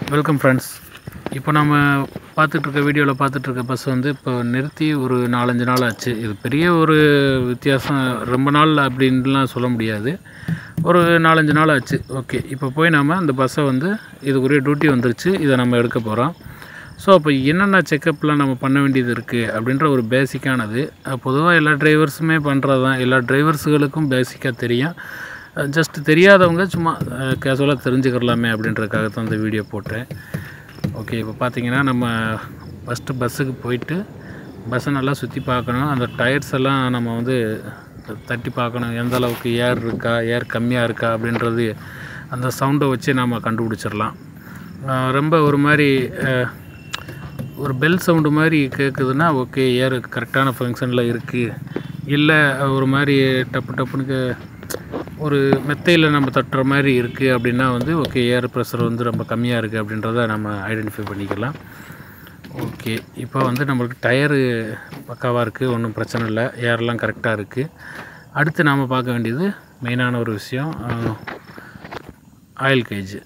welcome friends இப்போ நம்ம பார்த்துட்ருக்க வீடியோவில் பார்த்துட்ருக்க பஸ் வந்து இப்போ நிறுத்தி ஒரு நாலஞ்சு நாள் ஆச்சு இது பெரிய ஒரு வித்தியாசம் ரொம்ப நாள் அப்படின்லாம் சொல்ல முடியாது ஒரு நாலஞ்சு நாள் ஆச்சு ஓகே இப்போ போய் நம்ம அந்த பஸ்ஸை வந்து இதுக்குரிய டியூட்டி வந்துருச்சு இதை நம்ம எடுக்க போகிறோம் ஸோ அப்போ என்னென்ன செக்கப்லாம் நம்ம பண்ண வேண்டியது இருக்குது அப்படின்ற ஒரு பேசிக்கானது பொதுவாக எல்லா டிரைவர்ஸுமே பண்ணுறது தான் எல்லா டிரைவர்ஸுகளுக்கும் பேசிக்காக தெரியும் ஜஸ்ட் தெரியாதவங்க சும்மா கேஷுவலாக தெரிஞ்சுக்கிறலாமே அப்படின்றதுக்காக தான் இந்த வீடியோ போட்டேன் ஓகே இப்போ பார்த்தீங்கன்னா நம்ம ஃபஸ்ட்டு பஸ்ஸுக்கு போயிட்டு பஸ்ஸை நல்லா சுற்றி பார்க்கணும் அந்த டயர்ஸ் எல்லாம் நம்ம வந்து தட்டி பார்க்கணும் எந்த அளவுக்கு ஏர் இருக்கா ஏர் கம்மியாக இருக்கா அப்படின்றது அந்த சவுண்டை வச்சு நம்ம கண்டுபிடிச்சிடலாம் அஹ் ரொம்ப ஒரு மாதிரி அஹ், ஒரு பெல் சவுண்டு மாதிரி கேட்குதுன்னா ஓகே ஏர் கரெக்டான ஃபங்க்ஷனில் இருக்குது இல்லை ஒரு மாதிரி டப்பு டப்புனுக்கு ஒரு மெத்தையில் நம்ம தட்டுற மாதிரி இருக்குது அப்படின்னா வந்து ஓகே ஏர் ப்ரெஷர் வந்து ரொம்ப கம்மியாக இருக்குது அப்படின்றத நம்ம ஐடென்டிஃபை பண்ணிக்கலாம் ஓகே இப்போ வந்து நம்மளுக்கு டயரு பக்காவாக இருக்குது ஒன்றும் பிரச்சனை இல்லை ஏர்லாம் கரெக்டாக இருக்குது அடுத்து நாம் பார்க்க வேண்டியது மெயினான ஒரு விஷயம் ஆயில் கேஜ்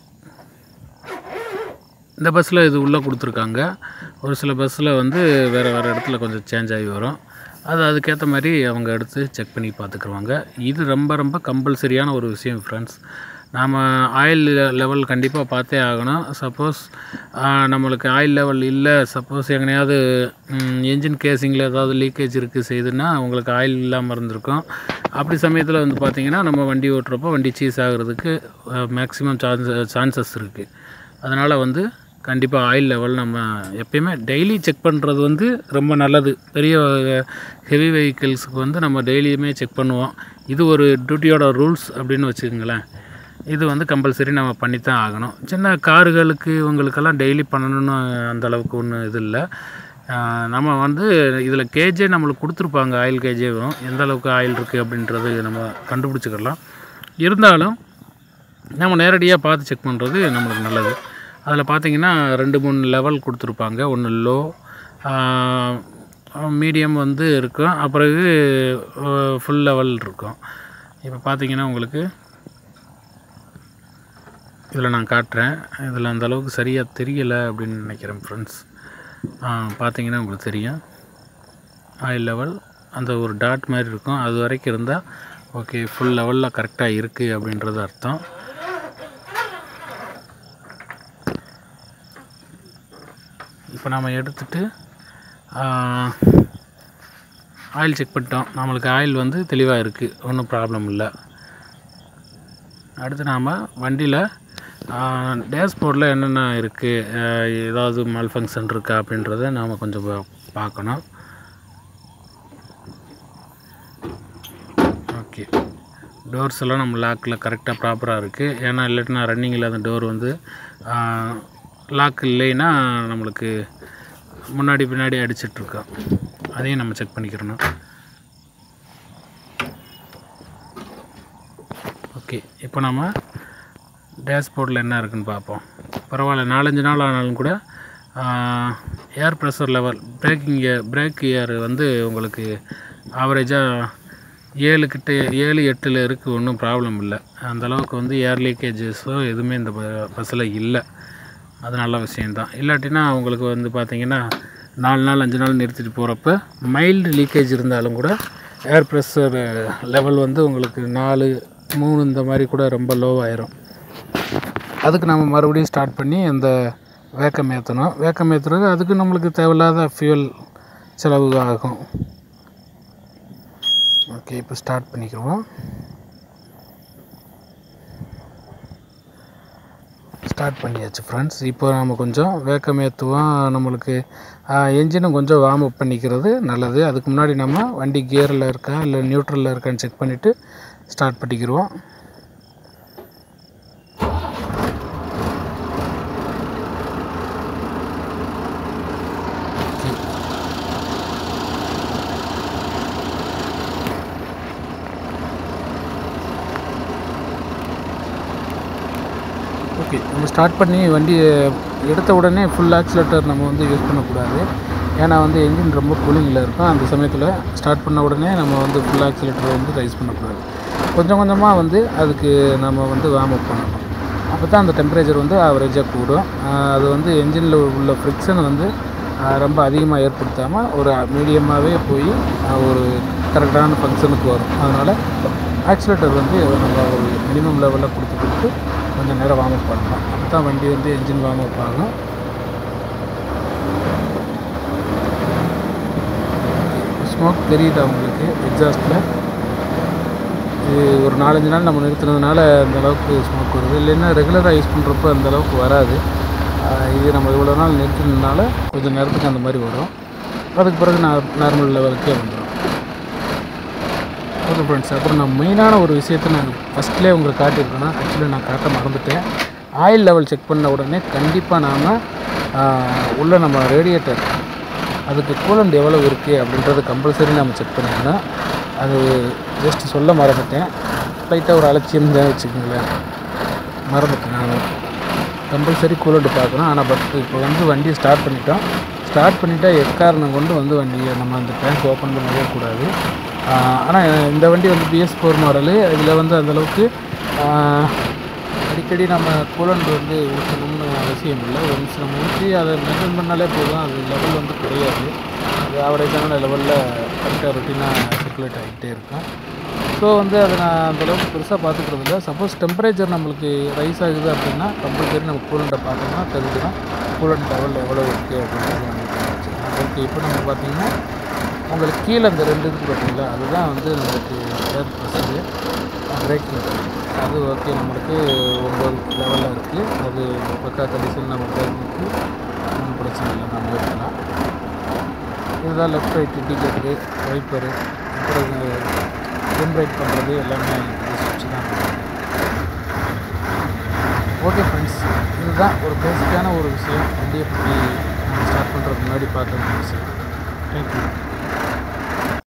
இந்த பஸ்ஸில் இது உள்ளே கொடுத்துருக்காங்க ஒரு சில பஸ்ஸில் வந்து வேறு வேறு இடத்துல கொஞ்சம் சேஞ்ச் ஆகி வரும் அது அதுக்கேற்ற மாதிரி அவங்க எடுத்து செக் பண்ணி பார்த்துக்குருவாங்க இது ரொம்ப ரொம்ப கம்பல்சரியான ஒரு விஷயம் ஃப்ரெண்ட்ஸ் நாம் ஆயில் லெவல் கண்டிப்பாக பார்த்தே ஆகணும் சப்போஸ் நம்மளுக்கு ஆயில் லெவல் இல்லை சப்போஸ் எங்கனையாவது என்ஜின் கேசிங்கில் ஏதாவது லீக்கேஜ் இருக்குது செய்யுதுன்னா உங்களுக்கு ஆயில் இல்லாமல் இருந்திருக்கும் அப்படி சமயத்தில் வந்து பார்த்திங்கன்னா நம்ம வண்டி ஓட்டுறப்போ வண்டி சீஸ் ஆகிறதுக்கு மேக்ஸிமம் சான்ஸ் சான்சஸ் இருக்குது அதனால் வந்து கண்டிப்பாக ஆயில் லெவல் நம்ம எப்பயுமே டெய்லி செக் பண்ணுறது வந்து ரொம்ப நல்லது பெரிய ஹெவி வெஹிக்கிள்ஸுக்கு வந்து நம்ம டெய்லியுமே செக் பண்ணுவோம் இது ஒரு டியூட்டியோட ரூல்ஸ் அப்படின்னு வச்சுக்கோங்களேன் இது வந்து கம்பல்சரி நம்ம பண்ணித்தான் ஆகணும் சின்ன காருகளுக்கு இவங்களுக்கெல்லாம் டெய்லி பண்ணணும்னு அந்த அளவுக்கு ஒன்றும் இது இல்லை ஆஹ் நம்ம வந்து இதில் கேஜே நம்மளுக்கு கொடுத்துருப்பாங்க ஆயில் கேஜேவும் எந்த அளவுக்கு ஆயில் இருக்குது அப்படின்றது நம்ம கண்டுபிடிச்சிக்கலாம் இருந்தாலும் நம்ம நேரடியாக பார்த்து செக் பண்ணுறது நம்மளுக்கு நல்லது அதில் பார்த்தீங்கன்னா ரெண்டு மூணு லெவல் கொடுத்துருப்பாங்க ஒன்று லோ மீடியம் வந்து இருக்கும் அப்புறம் ஃபுல் லெவல் இருக்கும் இப்போ பார்த்தீங்கன்னா உங்களுக்கு இதில் நான் காட்டுறேன் இதில் அந்த அளவுக்கு சரியாக தெரியலை அப்படின்னு நினைக்கிறேன் ஃப்ரெண்ட்ஸ் பார்த்தீங்கன்னா உங்களுக்கு தெரியும் ஆயில் லெவல் அந்த ஒரு டாட் மாதிரி இருக்கும் அது வரைக்கும் இருந்தால் ஓகே ஃபுல் லெவலில் கரெக்டாக இருக்குது அப்படின்றது அர்த்தம் இப்போ நாம் எடுத்துட்டு ஆயில் செக் பண்ணிட்டோம் நம்மளுக்கு ஆயில் வந்து தெளிவாக இருக்குது ஒன்றும் ப்ராப்ளம் இல்லை அடுத்து நாம் வண்டியில் டேஷ்போர்டில் என்னென்ன இருக்குது ஏதாவது மால் ஃபங்க்ஷன் இருக்கா அப்படின்றத நாம் கொஞ்சம் பா- பார்க்கணும் ஓகே டோர்ஸ் எல்லாம் நம்ம லாக்கில் கரெக்டாக ப்ராப்பராக இருக்குது ஏன்னா இல்லாட்டினா ரன்னிங்கில் அந்த டோர் வந்து லாக் இல்லைன்னா நம்மளுக்கு முன்னாடி பின்னாடி அடிச்சிட்ருக்கோம் அதையும் நம்ம செக் பண்ணிக்கிறணும் ஓகே இப்போ நம்ம டேஷ்போர்டில் என்ன இருக்குன்னு பார்ப்போம் பரவாயில்ல நாலஞ்சு நாள் ஆனாலும் கூட air pressure level braking air brake air வந்து உங்களுக்கு ஆவரேஜாக ஏழு கிட்ட ஏழு எட்டில் இருக்குது ஒன்றும் ப்ராப்ளம் இல்லை அந்த அளவுக்கு வந்து ஏர் லீக்கேஜஸோ எதுவுமே இந்த பஸ்ஸில் இல்லை அது நல்ல விஷயந்தான் இல்லாட்டினா உங்களுக்கு வந்து பார்த்தீங்கன்னா நாலு நாள் அஞ்சு நாள் நிறுத்திட்டு போகிறப்ப மைல்டு லீக்கேஜ் இருந்தாலும் கூட ஏர் ப்ரெஷர் லெவல் வந்து உங்களுக்கு நாலு மூணு இந்த மாதிரி கூட ரொம்ப லோவாயிரும் அதுக்கு நம்ம மறுபடியும் ஸ்டார்ட் பண்ணி அந்த வேக்கம் ஏற்றணும் வேக்கம் ஏற்றுறது அதுக்கு நம்மளுக்கு தேவையில்லாத ஃபியூல் செலவு ஆகும் ஓகே இப்போ ஸ்டார்ட் பண்ணிக்கிடுவோம் ஸ்டார்ட் பண்ணியாச்சு ஃப்ரெண்ட்ஸ் இப்போ நம்ம கொஞ்சம் வேக்கம் ஏற்றுவோம் நம்மளுக்கு என்ஜினும் கொஞ்சம் வார்ம் அப் பண்ணிக்கிறது நல்லது அதுக்கு முன்னாடி நம்ம வண்டி கியரில் இருக்கா இல்லை நியூட்ரலில் இருக்கான்னு செக் பண்ணிவிட்டு ஸ்டார்ட் பண்ணிக்கிடுவோம் ஓகே நம்ம ஸ்டார்ட் பண்ணி வண்டி எடுத்த உடனே ஃபுல் ஆக்சிலேட்டர் நம்ம வந்து யூஸ் பண்ணக்கூடாது ஏன்னா வந்து என்ஜின் ரொம்ப கூலிங்கில் இருக்கும் அந்த சமயத்தில் ஸ்டார்ட் பண்ண உடனே நம்ம வந்து ஃபுல் ஆக்சிலேட்டரை வந்து ரைஸ் பண்ணக்கூடாது கொஞ்சம் கொஞ்சமாக வந்து அதுக்கு நம்ம வந்து வார்ம் அப் பண்ணணும் அப்போ தான் அந்த டெம்பரேச்சர் வந்து ஆவரேஜாக கூடும் ஆஹ் அது வந்து என்ஜினில் உள்ள ஃப்ரிக்ஷன் வந்து ஆஹ் ரொம்ப அதிகமாக ஏற்படுத்தாமல் ஒரு மீடியமாகவே போய் ஆஹ் ஒரு கரெக்டான ஃபங்க்ஷனுக்கு வரும் அதனால் ஆக்சிலேட்டர் வந்து நம்ம ஒரு மினிமம் லெவலில் கொடுத்து கொடுத்து கொஞ்சம் நேரம் வார்ம் அப் பண்ணலாம் அப்போ தான் வண்டி வந்து என்ஜின் வார்ம் அப் ஆகும் ஸ்மோக் தெரியுதா உங்களுக்கு எக்ஸாஸ்ட்டில் இது ஒரு நாலஞ்சு நாள் நம்ம நிறுத்தினதுனால அந்த அளவுக்கு ஸ்மோக் வருது இல்லைன்னா ரெகுலராக யூஸ் பண்ணுறப்ப அந்த அளவுக்கு வராது ஆஹ் இது நம்ம இவ்வளோ நாள் நிறுத்தினதுனால கொஞ்சம் நேரத்துக்கு அந்த மாதிரி வரும் அதுக்கு பிறகு நார்மல் லெவலுக்கே வந்துடும் ஓகே ஃப்ரெண்ட்ஸ் அப்புறம் நான் மெயினான ஒரு விஷயத்தை நான் ஃபஸ்ட்லேயே உங்களுக்கு காட்டியிருக்கேன்னா ஆக்சுவலி நான் காட்ட மறந்துட்டேன் ஆயில் லெவல் செக் பண்ண உடனே கண்டிப்பாக நாம் உள்ள நம்ம ரேடியேட்டர் அதுக்கு கூலண்ட் எவ்வளோ இருக்குது அப்படின்றது கம்பல்சரி நம்ம செக் பண்ணிக்கணும் அது ஜஸ்ட் சொல்ல மறந்துட்டேன் லைட்டாக ஒரு அலட்சியம் தான் வச்சுக்கோங்களேன் மறந்துட்டேன் நான் கம்பல்சரி கூலண்ட் பார்க்கணும் ஆனால் பட் இப்போ வந்து வண்டியை ஸ்டார்ட் பண்ணிட்டோம் ஸ்டார்ட் பண்ணிட்டா எக்காரணம் கொண்டு வந்து வண்டியை நம்ம அந்த டேங்க் ஓப்பன் பண்ணவே கூடாது ஆனால் இந்த வண்டி வந்து பிஎஸ் ஃபோர் மாடலு இதில் வந்து அந்தளவுக்கு அடிக்கடி நம்ம கூலண்ட் வந்து ஊற்றணும்னு அவசியம் இல்லை ஒன்ஸ் நம்ம ஊற்றி அதை மெயின்டைன் பண்ணாலே போதும் அது லெவல் வந்து கிடையாது அது ஆவரேஜான லெவலில் கரெக்டாக ரொட்டீனாக சர்க்குலேட் ஆகிட்டே இருக்கும் ஸோ வந்து அதை நான் அந்தளவுக்கு பெருசாக பார்த்துக்கிறது இல்லை சப்போஸ் டெம்பரேச்சர் நம்மளுக்கு ரைஸ் ஆகுது அப்படின்னா கம்பல்சரி நம்ம கூலண்ட்டை பார்த்தோம்னா தெரிஞ்சிடும் கூலண்ட் லெவல் எவ்வளோ இருக்குது அப்படின்றது நமக்கு தெரிஞ்சிடும் ஓகே இப்போ நம்ம பார்த்தீங்கன்னா உங்களுக்கு கீழே அந்த ரெண்டு இருக்குது பார்த்தீங்களா அதுதான் வந்து நம்மளுக்கு ஏர் ப்ரெஷரு பிரேக்கிங் அது ஓகே நம்மளுக்கு ஒம்பது லெவலில் இருக்குது அது பக்கா கண்டிஷன் நம்ம பிரேக்கிங்க்கு ஒன்றும் பிரச்சனை இல்லை நம்ம இருக்கலாம் இதுதான் லெஃப்ட் ரைட் இண்டிகேட்டரு வைப்பரு அப்புறம் ஜென்ரேட் பண்ணுறது எல்லாமே இந்த சுவிட்ச் தான் ஓகே ஃப்ரெண்ட்ஸ் இதுதான் ஒரு பேசிக்கான ஒரு விஷயம் வண்டியை பற்றி நம்ம ஸ்டார்ட் பண்ணுறதுக்கு முன்னாடி பார்க்க வேண்டிய விஷயம் தேங்க்யூ